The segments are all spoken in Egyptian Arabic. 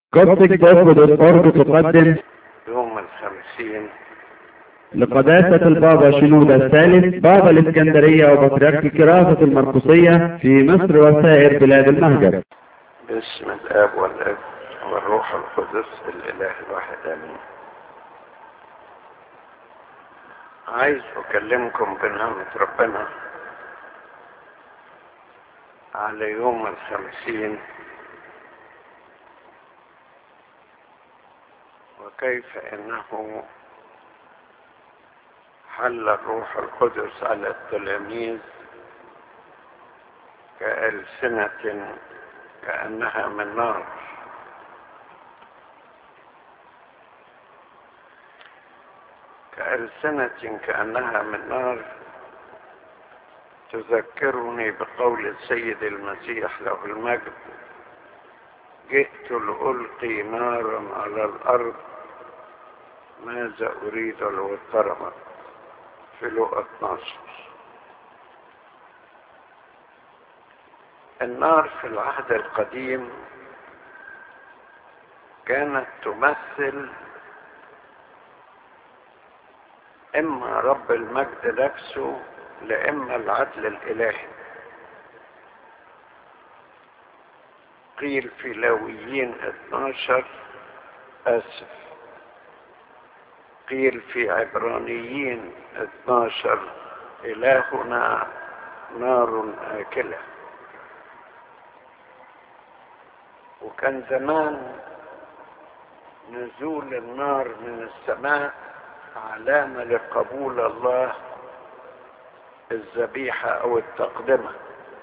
قصدك تقدم يوم الخمسين لقداسة البابا شنودة الثالث بابا الإسكندرية وبطريرك كراسة المرقسية في مصر وسائر بلاد المهجر باسم الاب والابن والروح القدس الاله الواحد امين عايز اكلمكم بنعمة ربنا على يوم الخمسين وكيف انه حل الروح القدس على التلاميذ كألسنة كأنها من نار كألسنة كأنها من نار تذكرني بقول السيد المسيح له المجد جئت لألقي نارا على الأرض ماذا أريد لو اضطربت في لقى 12 النار في العهد القديم كانت تمثل اما رب المجد نفسه لاما العدل الالهي قيل في لاويين 12 اسف قيل في عبرانيين 12 إلهنا نار آكلة وكان زمان نزول النار من السماء علامة لقبول الله الذبيحة أو التقدمة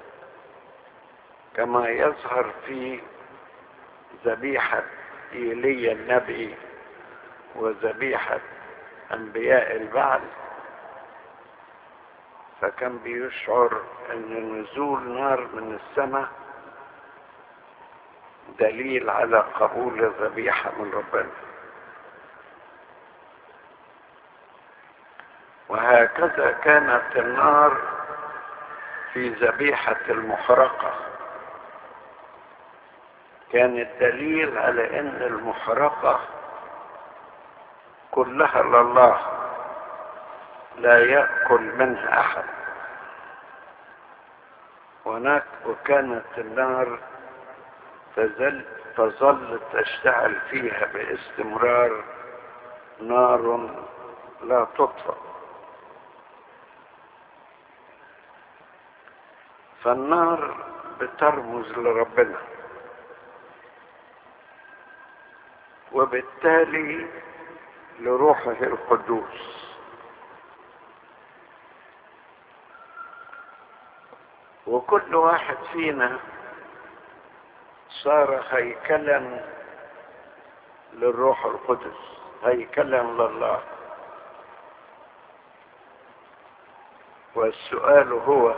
كما يظهر في ذبيحة إيليا النبي وذبيحة أنبياء البعث فكان بيشعر أن نزول نار من السماء دليل على قبول الذبيحة من ربنا وهكذا كانت النار في ذبيحة المحرقة كانت دليل على أن المحرقة كلها لله لا يأكل منها أحد هناك وكانت النار تزل تظل تشتعل فيها باستمرار نار لا تطفأ فالنار بترمز لربنا وبالتالي لروحه القدوس وكل واحد فينا صار هيكلا للروح القدس هيكلا لله والسؤال هو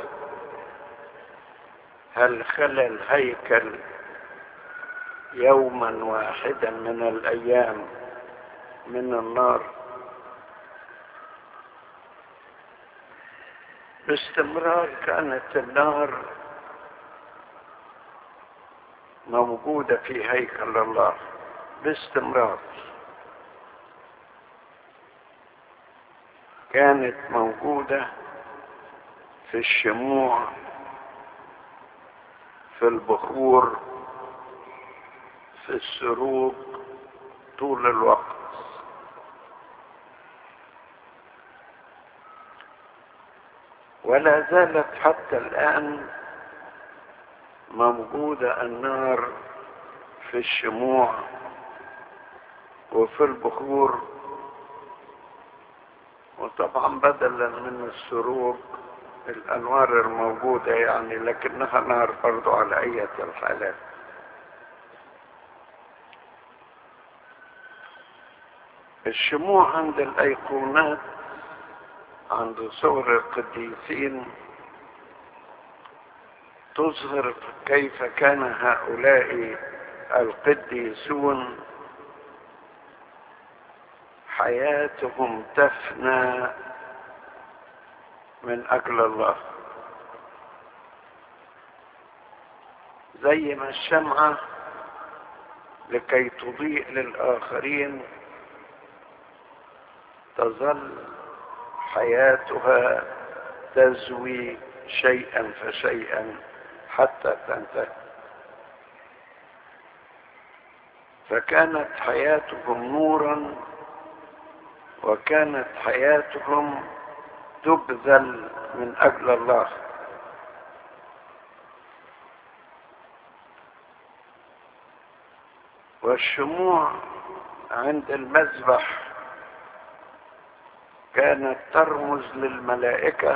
هل خلى الهيكل يوما واحدا من الايام من النار باستمرار كانت النار موجودة في هيكل الله باستمرار كانت موجودة في الشموع في البخور في السروج طول الوقت ولا زالت حتى الآن موجودة النار في الشموع وفي البخور وطبعا بدلا من السروج الأنوار الموجودة يعني لكنها نار برضو على أي الحالات الشموع عند الأيقونات عند صور القديسين تظهر كيف كان هؤلاء القديسون حياتهم تفنى من اجل الله زي ما الشمعة لكي تضيء للآخرين تظل حياتها تزوي شيئا فشيئا حتى تنتهي فكانت حياتهم نورا وكانت حياتهم تبذل من اجل الله والشموع عند المذبح كانت ترمز للملائكه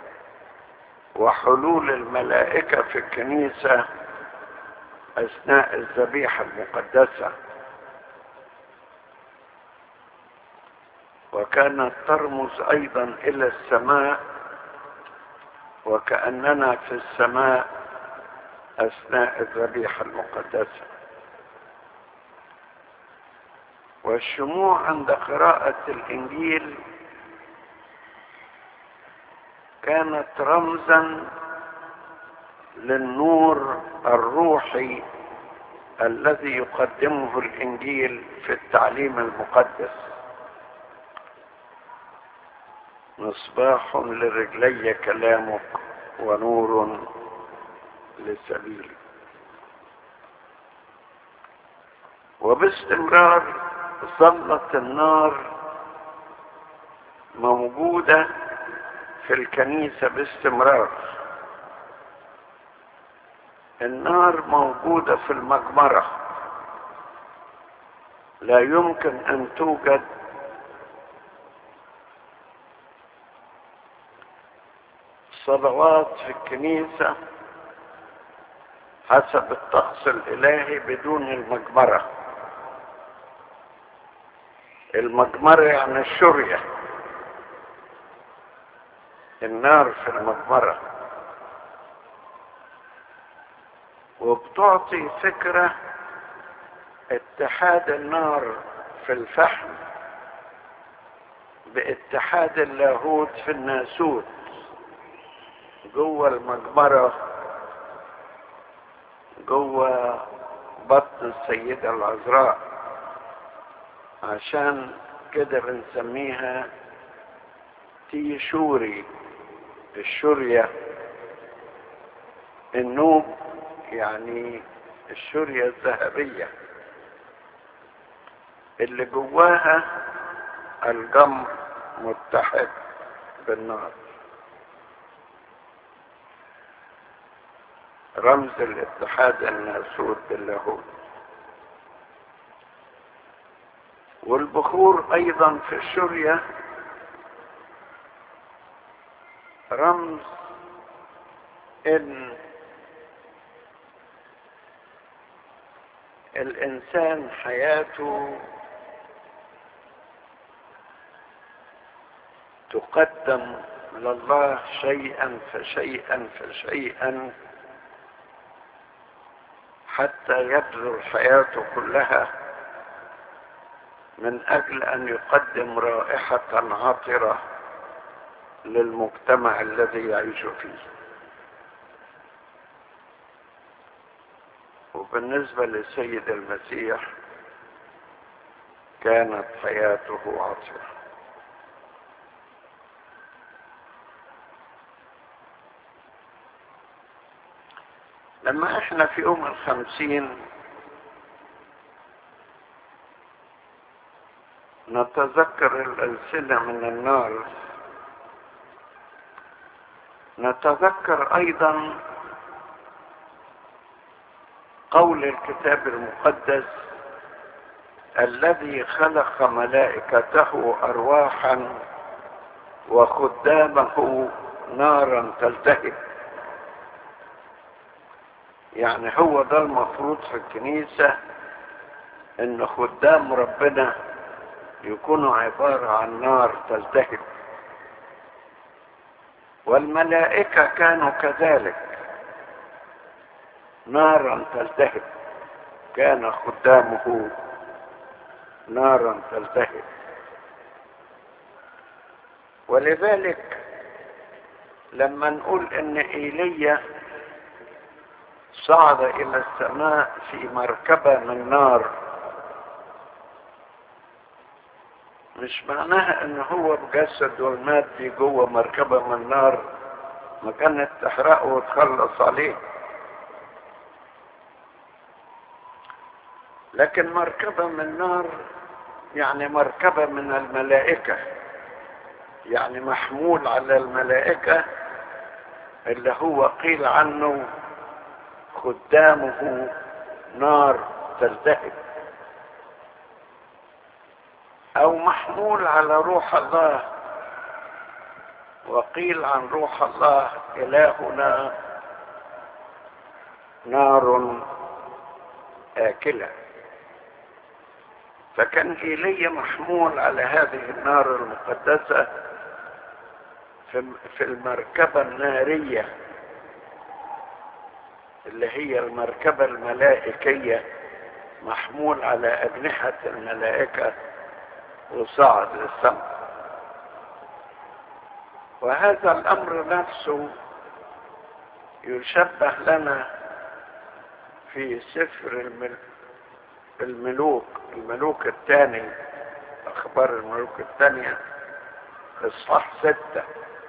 وحلول الملائكه في الكنيسه اثناء الذبيحه المقدسه وكانت ترمز ايضا الى السماء وكاننا في السماء اثناء الذبيحه المقدسه والشموع عند قراءه الانجيل كانت رمزا للنور الروحي الذي يقدمه الانجيل في التعليم المقدس مصباح لرجلي كلامك ونور لسبيلي وباستمرار ظلت النار موجوده في الكنيسه باستمرار النار موجوده في المجمره لا يمكن ان توجد صلوات في الكنيسه حسب الطقس الالهي بدون المجمره المجمره يعني الشريه النار في المجمره وبتعطي فكره اتحاد النار في الفحم باتحاد اللاهوت في الناسوت جوه المجمره جوه بطن السيده العذراء عشان كده بنسميها تيشوري الشورية النوم يعني الشورية الذهبية اللي جواها الجمر متحد بالنار رمز الاتحاد الناسوت باللاهوت والبخور ايضا في الشرية رمز ان الانسان حياته تقدم لله شيئا فشيئا فشيئا حتى يبذل حياته كلها من اجل ان يقدم رائحه عطره للمجتمع الذي يعيش فيه وبالنسبه للسيد المسيح كانت حياته عطره لما احنا في يوم الخمسين نتذكر الألسنة من النار نتذكر أيضا قول الكتاب المقدس الذي خلق ملائكته أرواحا وخدامه نارا تلتهب يعني هو ده المفروض في الكنيسة ان خدام ربنا يكونوا عبارة عن نار تلتهب والملائكة كانوا كذلك نارا تلتهب كان خدامه نارا تلتهب ولذلك لما نقول ان ايليا صعد الى السماء في مركبة من نار مش معناها ان هو بجسد والمادي جوه مركبة من نار ما كانت تحرقه وتخلص عليه لكن مركبة من نار يعني مركبة من الملائكة يعني محمول على الملائكة اللي هو قيل عنه خدامه نار تلتهب او محمول على روح الله وقيل عن روح الله الهنا نار آكلة فكان إيليا محمول على هذه النار المقدسة في المركبة النارية اللي هي المركبة الملائكية محمول على أجنحة الملائكة وصعد للسماء وهذا الأمر نفسه يشبه لنا في سفر الملوك الملوك الثاني أخبار الملوك الثانية إصحاح ستة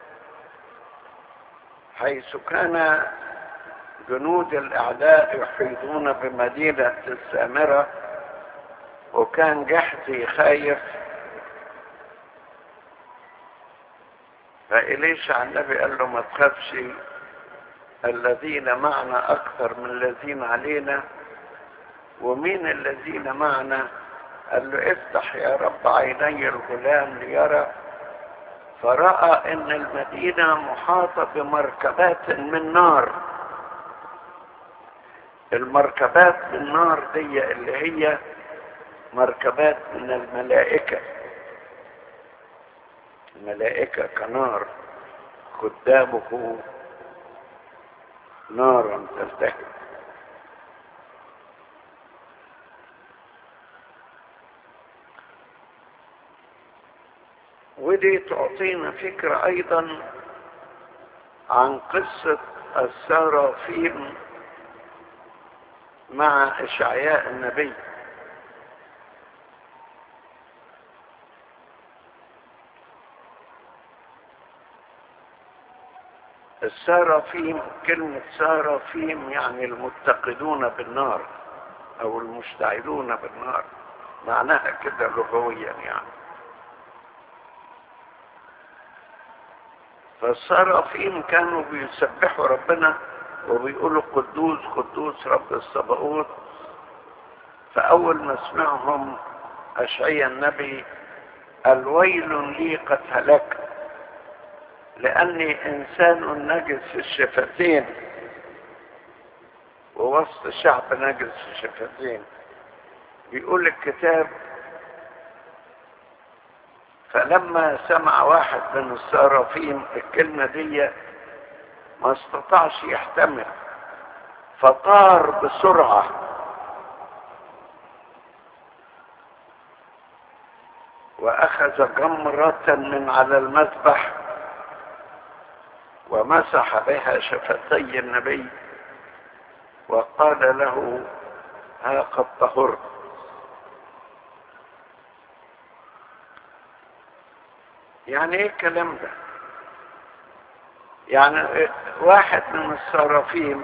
حيث كان جنود الأعداء يحيطون بمدينة السامرة وكان جحدي خايف فإليشع النبي قال له ما تخافش الذين معنا أكثر من الذين علينا ومين الذين معنا قال له افتح يا رب عيني الغلام ليرى فرأى ان المدينة محاطة بمركبات من نار المركبات من نار دي اللي هي مركبات من الملائكة الملائكة كنار قدامه نارا تلتهب ودي تعطينا فكرة ايضا عن قصة السرافيم مع اشعياء النبي السرافيم كلمة سرافيم يعني المتقدون بالنار او المشتعلون بالنار معناها كده لغويا يعني فالسرافيم كانوا بيسبحوا ربنا وبيقولوا قدوس قدوس رب الصباؤوت فأول ما سمعهم أشعيا النبي الويل لي قد هلكت لأني إنسان نجس في الشفتين ووسط شعب نجس في الشفتين بيقول الكتاب فلما سمع واحد من السرافيم الكلمة دي ما استطاعش يحتمل فطار بسرعة وأخذ جمرة من على المذبح ومسح بها شفتي النبي وقال له ها قد طهرت يعني ايه الكلام ده يعني واحد من الصرافين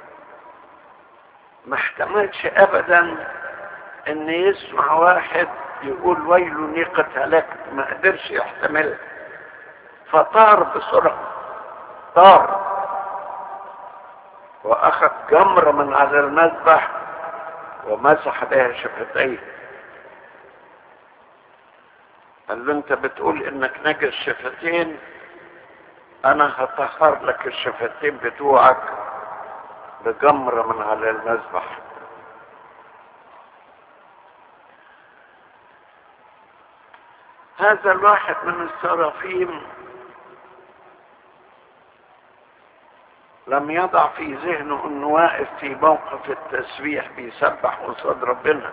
ما احتملش ابدا ان يسمع واحد يقول ويل نيقة هلكت ما قدرش يحتملها فطار بسرعة طار واخذ جمرة من على المذبح ومسح بها شفتيه قال له انت بتقول انك نجس شفتين انا هطهر لك الشفتين بتوعك بجمرة من على المذبح هذا الواحد من السرافيم لم يضع في ذهنه انه واقف في موقف التسبيح بيسبح قصاد ربنا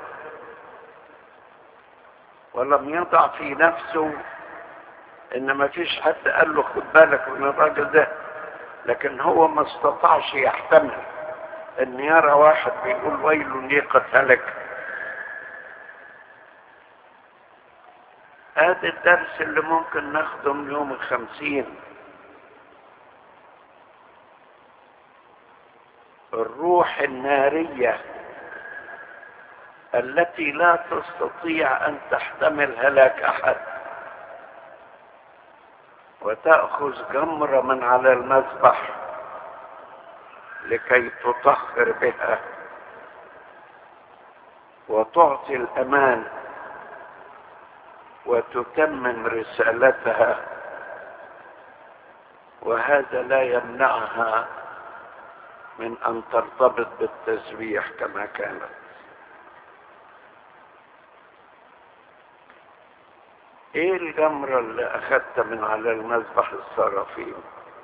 ولم يضع في نفسه ان ما فيش حد قال له خد بالك من الراجل ده لكن هو ما استطاعش يحتمل ان يرى واحد بيقول ويل لي قد هلك هذا الدرس اللي ممكن ناخده من يوم الخمسين الروح النارية التي لا تستطيع ان تحتمل هلاك احد وتأخذ جمرة من على المذبح لكي تطهر بها وتعطي الامان وتتمم رسالتها وهذا لا يمنعها من ان ترتبط بالتسبيح كما كانت ايه الجمرة اللي اخدت من على المذبح الصرافين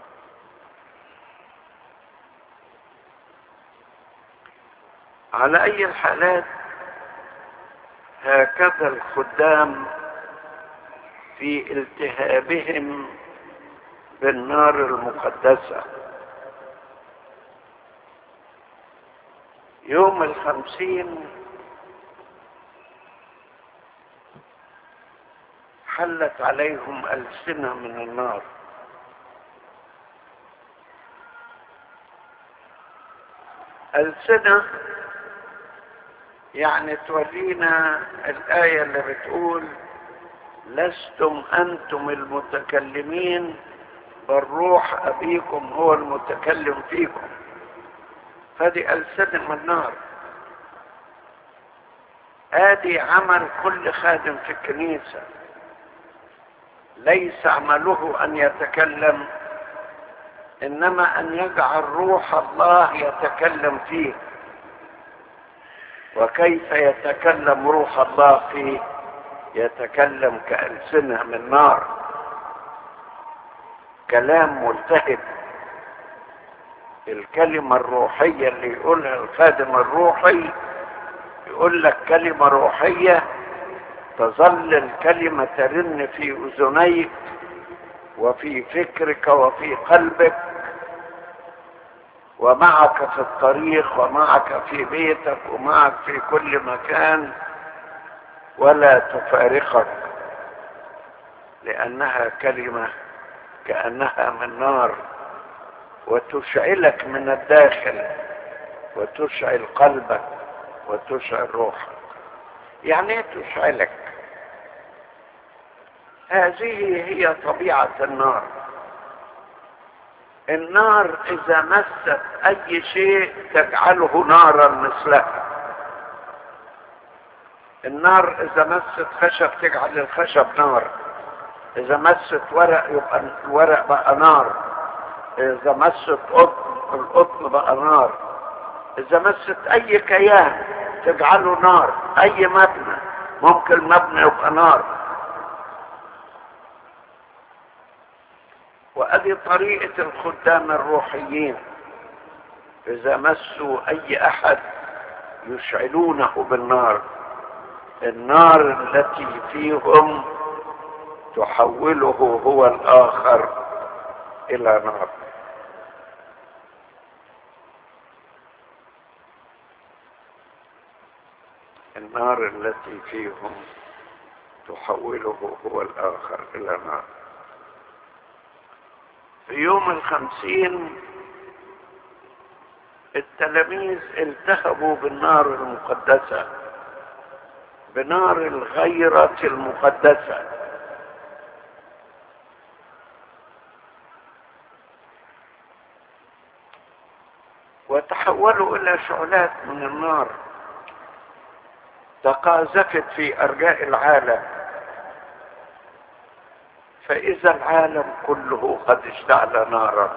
على اي الحالات هكذا الخدام في التهابهم بالنار المقدسة يوم الخمسين حلت عليهم ألسنة من النار ألسنة يعني تورينا الآية اللي بتقول لستم أنتم المتكلمين بل روح أبيكم هو المتكلم فيكم فدي ألسنة من النار ادي عمل كل خادم في الكنيسة ليس عمله ان يتكلم انما ان يجعل روح الله يتكلم فيه وكيف يتكلم روح الله فيه يتكلم كألسنة من نار كلام ملتهب الكلمة الروحية اللي يقولها الخادم الروحي يقول لك كلمة روحية تظل الكلمة ترن في أذنيك وفي فكرك وفي قلبك ومعك في الطريق ومعك في بيتك ومعك في كل مكان ولا تفارقك لأنها كلمة كأنها من نار وتشعلك من الداخل وتشعل قلبك وتشعل روحك يعني ايه تشعلك هذه هي طبيعة النار النار اذا مست اي شيء تجعله نارا مثلها النار اذا مست خشب تجعل الخشب نار اذا مست ورق يبقى الورق بقى نار اذا مست قطن القطن بقى نار اذا مست اي كيان تجعله نار اي مبنى ممكن مبنى يبقى نار وادي طريقة الخدام الروحيين اذا مسوا اي احد يشعلونه بالنار النار التي فيهم تحوله هو الاخر الى نار النار التي فيهم تحوله هو الاخر الى نار في يوم الخمسين التلاميذ التهبوا بالنار المقدسة بنار الغيرة المقدسة وتحولوا إلى شعلات من النار تقاذفت في أرجاء العالم فإذا العالم كله قد اشتعل نارا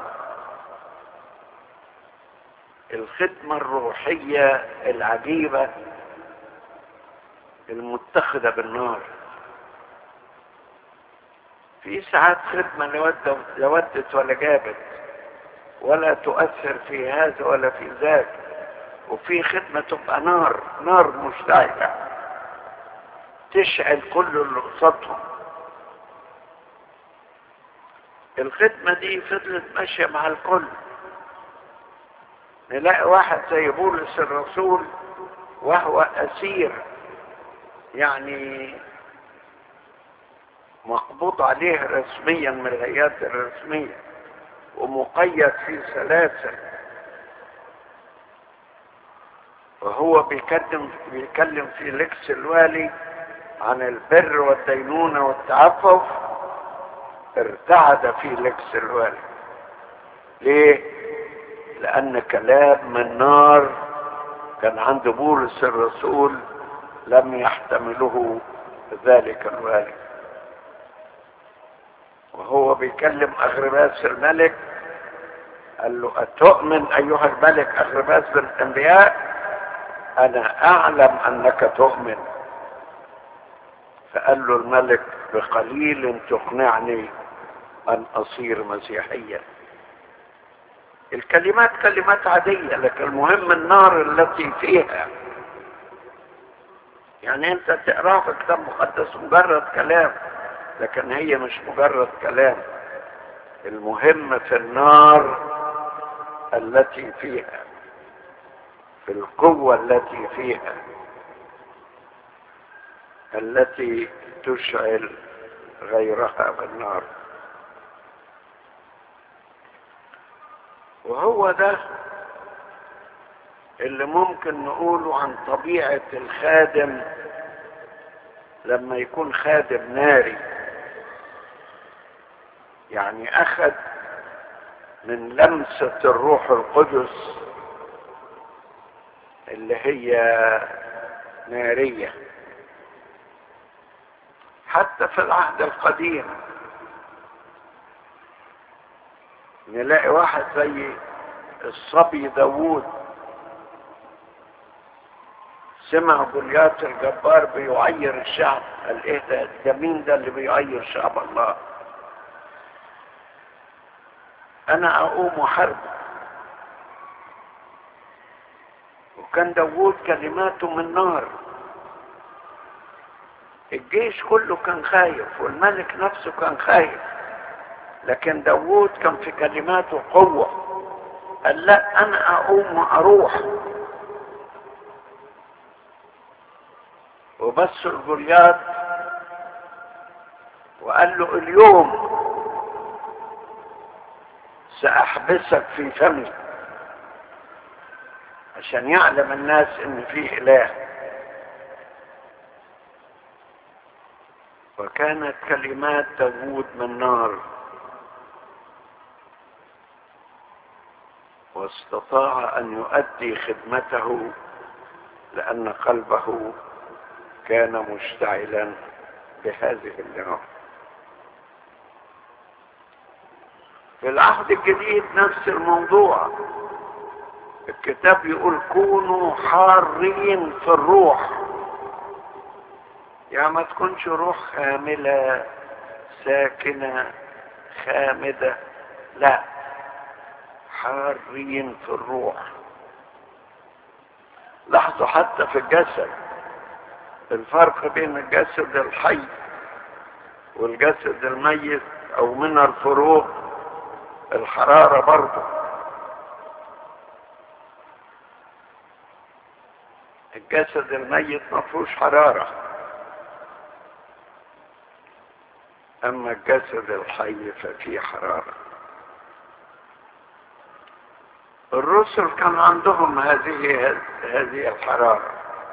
الخدمة الروحية العجيبة المتخذة بالنار في ساعات خدمة لا ودت ولا جابت ولا تؤثر في هذا ولا في ذاك وفي خدمة تبقى نار نار مشتعلة تشعل كل اللي قصادهم الخدمة دي فضلت ماشية مع الكل نلاقي واحد زي بولس الرسول وهو أسير يعني مقبوض عليه رسميا من الهيئات الرسمية ومقيد في سلاسل وهو بيكلم بيتكلم في لكس الوالي عن البر والدينونة والتعفف ارتعد في لكس الوالي ليه؟ لأن كلام من نار كان عند بولس الرسول لم يحتمله ذلك الوالي وهو بيكلم أغرباس الملك قال له أتؤمن أيها الملك أغرباس بالأنبياء أنا أعلم أنك تؤمن فقال له الملك بقليل تقنعني أن أصير مسيحيا الكلمات كلمات عادية لكن المهم النار التي فيها يعني انت تقراه في كتاب مقدس مجرد كلام لكن هي مش مجرد كلام المهم في النار التي فيها في القوة التي فيها التي تشعل غيرها بالنار وهو ده اللي ممكن نقوله عن طبيعة الخادم لما يكون خادم ناري يعني أخذ من لمسة الروح القدس اللي هي نارية حتى في العهد القديم نلاقي واحد زي الصبي داوود سمع جوليات الجبار بيعير الشعب قال ايه ده ده مين ده اللي بيعير شعب الله انا اقوم وحرب وكان داوود كلماته من نار الجيش كله كان خايف والملك نفسه كان خايف لكن داوود كان في كلماته قوة قال لا انا اقوم واروح وبس الجوليات وقال له اليوم سأحبسك في فمي عشان يعلم الناس ان فيه اله وكانت كلمات داوود من نار واستطاع ان يؤدي خدمته لان قلبه كان مشتعلا بهذه النار في العهد الجديد نفس الموضوع الكتاب يقول كونوا حارين في الروح يعني ما تكونش روح خاملة ساكنة خامدة لا حارين في الروح لاحظوا حتى في الجسد الفرق بين الجسد الحي والجسد الميت او من الفروق الحرارة برضه الجسد الميت ما فيهوش حرارة اما الجسد الحي ففيه حرارة الرسل كان عندهم هذه هذه الحرارة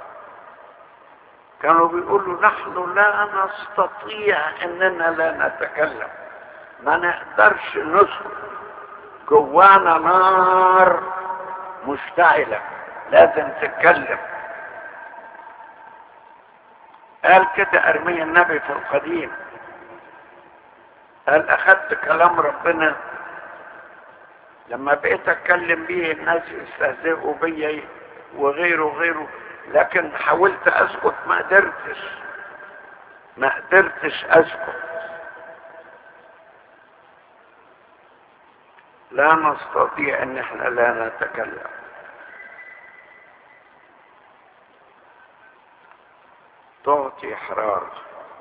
كانوا بيقولوا نحن لا نستطيع اننا لا نتكلم ما نقدرش نسكت جوانا نار مشتعلة لازم تتكلم قال كده ارميا النبي في القديم قال اخذت كلام ربنا لما بقيت اتكلم بيه الناس يستهزئوا بيا وغيره وغيره لكن حاولت اسكت ما قدرتش ما قدرتش اسكت لا نستطيع ان احنا لا نتكلم تعطي حرارة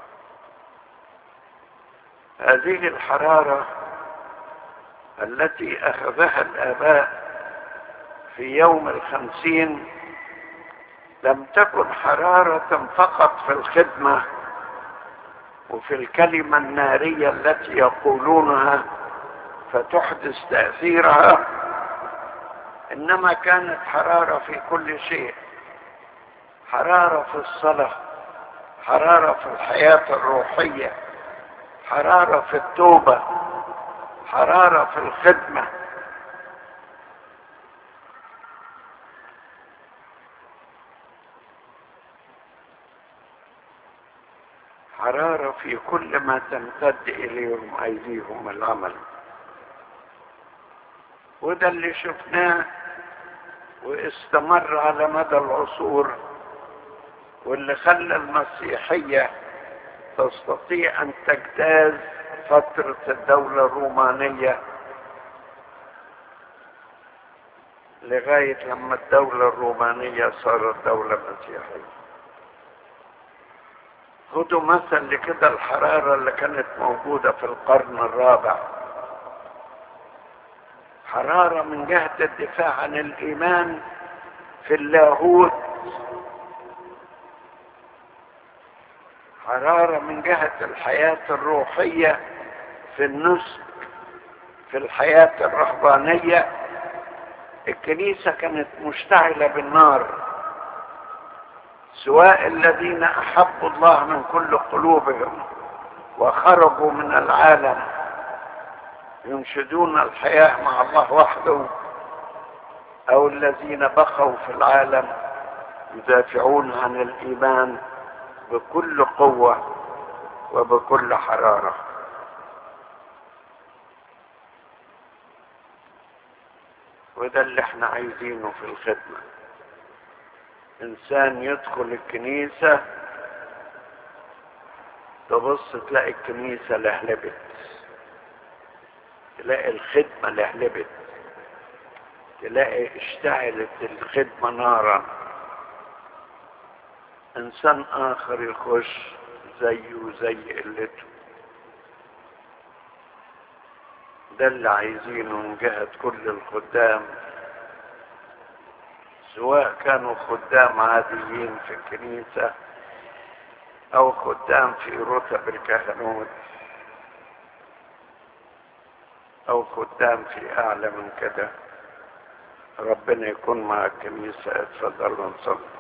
هذه الحرارة التي اخذها الاباء في يوم الخمسين لم تكن حرارة فقط في الخدمة وفي الكلمة النارية التي يقولونها فتحدث تأثيرها إنما كانت حرارة في كل شيء حرارة في الصلاة حرارة في الحياة الروحية حرارة في التوبة حرارة في الخدمة حرارة في كل ما تمتد إليهم أيديهم العمل وده اللي شفناه واستمر على مدى العصور واللي خلى المسيحية تستطيع أن تجتاز فترة الدولة الرومانية لغاية لما الدولة الرومانية صارت دولة مسيحية خدوا مثل لكده الحرارة اللي كانت موجودة في القرن الرابع حرارة من جهة الدفاع عن الإيمان في اللاهوت حرارة من جهة الحياة الروحية في النسك في الحياة الرهبانية الكنيسة كانت مشتعلة بالنار سواء الذين احبوا الله من كل قلوبهم وخرجوا من العالم ينشدون الحياه مع الله وحده او الذين بقوا في العالم يدافعون عن الايمان بكل قوه وبكل حراره وده اللي احنا عايزينه في الخدمه انسان يدخل الكنيسة تبص تلاقي الكنيسة لهلبت تلاقي الخدمة لهلبت تلاقي اشتعلت الخدمة نارا انسان اخر يخش زيه زي قلته ده اللي عايزينه من جهة كل الخدام سواء كانوا خدام عاديين في الكنيسة أو خدام في رتب الكهنوت أو خدام في أعلى من كده ربنا يكون مع الكنيسة اتفضلوا نصلي